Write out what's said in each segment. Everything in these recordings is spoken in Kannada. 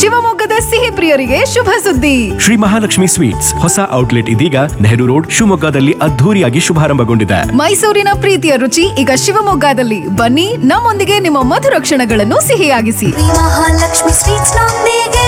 ಶಿವಮೊಗ್ಗದ ಸಿಹಿ ಪ್ರಿಯರಿಗೆ ಶುಭ ಸುದ್ದಿ ಶ್ರೀ ಮಹಾಲಕ್ಷ್ಮಿ ಸ್ವೀಟ್ಸ್ ಹೊಸ ಔಟ್ಲೆಟ್ ಇದೀಗ ನೆಹರು ರೋಡ್ ಶಿವಮೊಗ್ಗದಲ್ಲಿ ಅದ್ಧೂರಿಯಾಗಿ ಶುಭಾರಂಭಗೊಂಡಿದೆ ಮೈಸೂರಿನ ಪ್ರೀತಿಯ ರುಚಿ ಈಗ ಶಿವಮೊಗ್ಗದಲ್ಲಿ ಬನ್ನಿ ನಮ್ಮೊಂದಿಗೆ ನಿಮ್ಮ ಮಧುರ ಕ್ಷಣಗಳನ್ನು ಸಿಹಿಯಾಗಿಸಿ ಮಹಾಲಕ್ಷ್ಮಿ ಸ್ವೀಟ್ಸ್ ನೊಂದಿಗೆ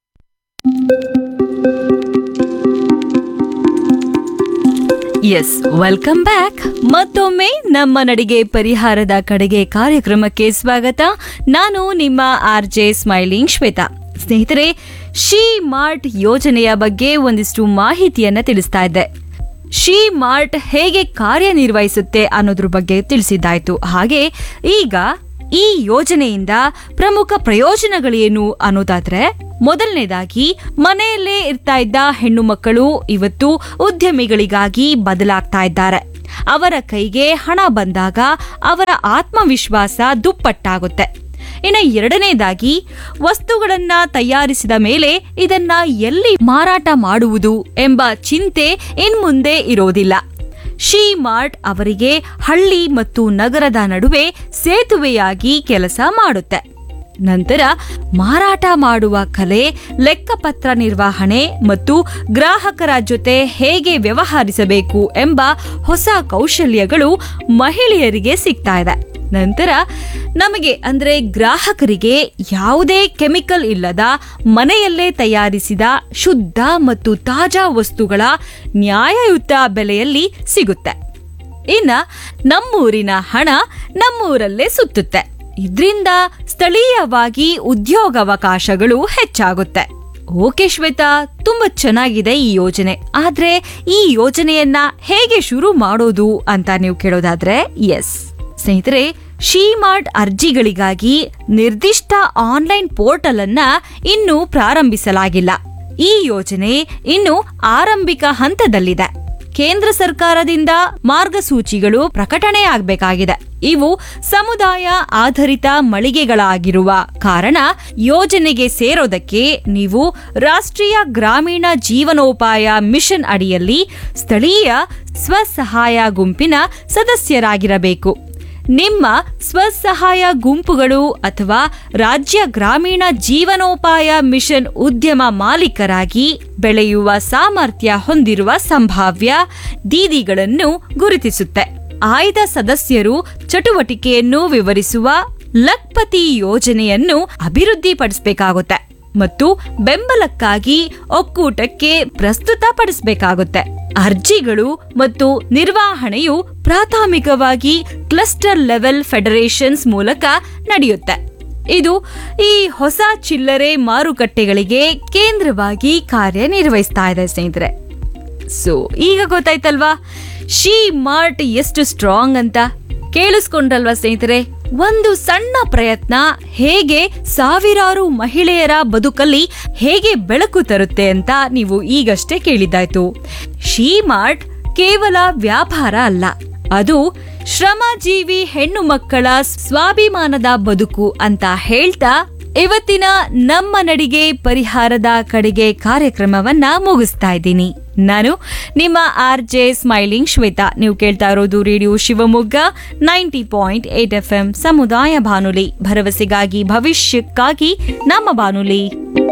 ಎಸ್ ವೆಲ್ಕಮ್ ಬ್ಯಾಕ್ ಮತ್ತೊಮ್ಮೆ ನಮ್ಮ ನಡಿಗೆ ಪರಿಹಾರದ ಕಡೆಗೆ ಕಾರ್ಯಕ್ರಮಕ್ಕೆ ಸ್ವಾಗತ ನಾನು ನಿಮ್ಮ ಆರ್ ಜೆ ಸ್ಮೈಲಿಂಗ್ ಶ್ವೇತಾ ಸ್ನೇಹಿತರೆ ಶಿ ಮಾರ್ಟ್ ಯೋಜನೆಯ ಬಗ್ಗೆ ಒಂದಿಷ್ಟು ಮಾಹಿತಿಯನ್ನ ತಿಳಿಸ್ತಾ ಇದ್ದೆ ಶಿ ಮಾರ್ಟ್ ಹೇಗೆ ಕಾರ್ಯನಿರ್ವಹಿಸುತ್ತೆ ಅನ್ನೋದ್ರ ಬಗ್ಗೆ ತಿಳಿಸಿದ್ದಾಯ್ತು ಹಾಗೆ ಈಗ ಈ ಯೋಜನೆಯಿಂದ ಪ್ರಮುಖ ಪ್ರಯೋಜನಗಳೇನು ಅನ್ನೋದಾದ್ರೆ ಮೊದಲನೇದಾಗಿ ಮನೆಯಲ್ಲೇ ಇರ್ತಾ ಇದ್ದ ಹೆಣ್ಣು ಮಕ್ಕಳು ಇವತ್ತು ಉದ್ಯಮಿಗಳಿಗಾಗಿ ಬದಲಾಗ್ತಾ ಇದ್ದಾರೆ ಅವರ ಕೈಗೆ ಹಣ ಬಂದಾಗ ಅವರ ಆತ್ಮವಿಶ್ವಾಸ ದುಪ್ಪಟ್ಟಾಗುತ್ತೆ ಇನ್ನು ಎರಡನೇದಾಗಿ ವಸ್ತುಗಳನ್ನ ತಯಾರಿಸಿದ ಮೇಲೆ ಇದನ್ನ ಎಲ್ಲಿ ಮಾರಾಟ ಮಾಡುವುದು ಎಂಬ ಚಿಂತೆ ಇನ್ಮುಂದೆ ಇರೋದಿಲ್ಲ ಶಿ ಮಾರ್ಟ್ ಅವರಿಗೆ ಹಳ್ಳಿ ಮತ್ತು ನಗರದ ನಡುವೆ ಸೇತುವೆಯಾಗಿ ಕೆಲಸ ಮಾಡುತ್ತೆ ನಂತರ ಮಾರಾಟ ಮಾಡುವ ಕಲೆ ಲೆಕ್ಕಪತ್ರ ನಿರ್ವಹಣೆ ಮತ್ತು ಗ್ರಾಹಕರ ಜೊತೆ ಹೇಗೆ ವ್ಯವಹರಿಸಬೇಕು ಎಂಬ ಹೊಸ ಕೌಶಲ್ಯಗಳು ಮಹಿಳೆಯರಿಗೆ ಸಿಗ್ತಾ ಇದೆ ನಂತರ ನಮಗೆ ಅಂದ್ರೆ ಗ್ರಾಹಕರಿಗೆ ಯಾವುದೇ ಕೆಮಿಕಲ್ ಇಲ್ಲದ ಮನೆಯಲ್ಲೇ ತಯಾರಿಸಿದ ಶುದ್ಧ ಮತ್ತು ತಾಜಾ ವಸ್ತುಗಳ ನ್ಯಾಯಯುತ ಬೆಲೆಯಲ್ಲಿ ಸಿಗುತ್ತೆ ಇನ್ನ ನಮ್ಮೂರಿನ ಹಣ ನಮ್ಮೂರಲ್ಲೇ ಸುತ್ತುತ್ತೆ ಇದ್ರಿಂದ ಸ್ಥಳೀಯವಾಗಿ ಉದ್ಯೋಗಾವಕಾಶಗಳು ಹೆಚ್ಚಾಗುತ್ತೆ ಓಕೆ ಶ್ವೇತಾ ತುಂಬಾ ಚೆನ್ನಾಗಿದೆ ಈ ಯೋಜನೆ ಆದ್ರೆ ಈ ಯೋಜನೆಯನ್ನ ಹೇಗೆ ಶುರು ಮಾಡೋದು ಅಂತ ನೀವು ಕೇಳೋದಾದ್ರೆ ಎಸ್ ಸ್ನೇಹಿತರೆ ಶಿಮಾರ್ಟ್ ಅರ್ಜಿಗಳಿಗಾಗಿ ನಿರ್ದಿಷ್ಟ ಆನ್ಲೈನ್ ಪೋರ್ಟಲ್ ಅನ್ನ ಇನ್ನೂ ಪ್ರಾರಂಭಿಸಲಾಗಿಲ್ಲ ಈ ಯೋಜನೆ ಇನ್ನು ಆರಂಭಿಕ ಹಂತದಲ್ಲಿದೆ ಕೇಂದ್ರ ಸರ್ಕಾರದಿಂದ ಮಾರ್ಗಸೂಚಿಗಳು ಪ್ರಕಟಣೆಯಾಗಬೇಕಾಗಿದೆ ಇವು ಸಮುದಾಯ ಆಧಾರಿತ ಮಳಿಗೆಗಳಾಗಿರುವ ಕಾರಣ ಯೋಜನೆಗೆ ಸೇರೋದಕ್ಕೆ ನೀವು ರಾಷ್ಟ್ರೀಯ ಗ್ರಾಮೀಣ ಜೀವನೋಪಾಯ ಮಿಷನ್ ಅಡಿಯಲ್ಲಿ ಸ್ಥಳೀಯ ಸ್ವಸಹಾಯ ಗುಂಪಿನ ಸದಸ್ಯರಾಗಿರಬೇಕು ನಿಮ್ಮ ಸ್ವಸಹಾಯ ಗುಂಪುಗಳು ಅಥವಾ ರಾಜ್ಯ ಗ್ರಾಮೀಣ ಜೀವನೋಪಾಯ ಮಿಷನ್ ಉದ್ಯಮ ಮಾಲೀಕರಾಗಿ ಬೆಳೆಯುವ ಸಾಮರ್ಥ್ಯ ಹೊಂದಿರುವ ಸಂಭಾವ್ಯ ದೀದಿಗಳನ್ನು ಗುರುತಿಸುತ್ತೆ ಆಯ್ದ ಸದಸ್ಯರು ಚಟುವಟಿಕೆಯನ್ನು ವಿವರಿಸುವ ಲಕ್ಪತಿ ಯೋಜನೆಯನ್ನು ಅಭಿವೃದ್ಧಿಪಡಿಸಬೇಕಾಗುತ್ತೆ ಮತ್ತು ಬೆಂಬಲಕ್ಕಾಗಿ ಒಕ್ಕೂಟಕ್ಕೆ ಪ್ರಸ್ತುತಪಡಿಸಬೇಕಾಗುತ್ತೆ ಅರ್ಜಿಗಳು ಮತ್ತು ನಿರ್ವಹಣೆಯು ಪ್ರಾಥಮಿಕವಾಗಿ ಕ್ಲಸ್ಟರ್ ಲೆವೆಲ್ ಫೆಡರೇಷನ್ಸ್ ಮೂಲಕ ನಡೆಯುತ್ತೆ ಇದು ಈ ಹೊಸ ಚಿಲ್ಲರೆ ಮಾರುಕಟ್ಟೆಗಳಿಗೆ ಕೇಂದ್ರವಾಗಿ ಕಾರ್ಯನಿರ್ವಹಿಸ್ತಾ ಇದೆ ಸ್ನೇಹಿತರೆ ಸೊ ಈಗ ಗೊತ್ತಾಯ್ತಲ್ವಾ ಶಿ ಮಾರ್ಟ್ ಎಷ್ಟು ಸ್ಟ್ರಾಂಗ್ ಅಂತ ಕೇಳಿಸ್ಕೊಂಡ್ರಲ್ವಾ ಸ್ನೇಹಿತರೆ ಒಂದು ಸಣ್ಣ ಪ್ರಯತ್ನ ಹೇಗೆ ಸಾವಿರಾರು ಮಹಿಳೆಯರ ಬದುಕಲ್ಲಿ ಹೇಗೆ ಬೆಳಕು ತರುತ್ತೆ ಅಂತ ನೀವು ಈಗಷ್ಟೇ ಕೇಳಿದ್ದಾಯ್ತು ಶಿ ಮಾರ್ಟ್ ಕೇವಲ ವ್ಯಾಪಾರ ಅಲ್ಲ ಅದು ಶ್ರಮಜೀವಿ ಹೆಣ್ಣು ಮಕ್ಕಳ ಸ್ವಾಭಿಮಾನದ ಬದುಕು ಅಂತ ಹೇಳ್ತಾ ಇವತ್ತಿನ ನಮ್ಮ ನಡಿಗೆ ಪರಿಹಾರದ ಕಡೆಗೆ ಕಾರ್ಯಕ್ರಮವನ್ನ ಮುಗಿಸ್ತಾ ಇದ್ದೀನಿ ನಾನು ನಿಮ್ಮ ಆರ್ ಜೆ ಸ್ಮೈಲಿಂಗ್ ಶ್ವೇತಾ ನೀವು ಕೇಳ್ತಾ ಇರೋದು radio Shivamogga ninety point eight F M ಸಮುದಾಯ ಬಾನುಲಿ ಭರವಸೆಗಾಗಿ ಭವಿಷ್ಯಕ್ಕಾಗಿ ನಮ್ಮ ಬಾನುಲಿ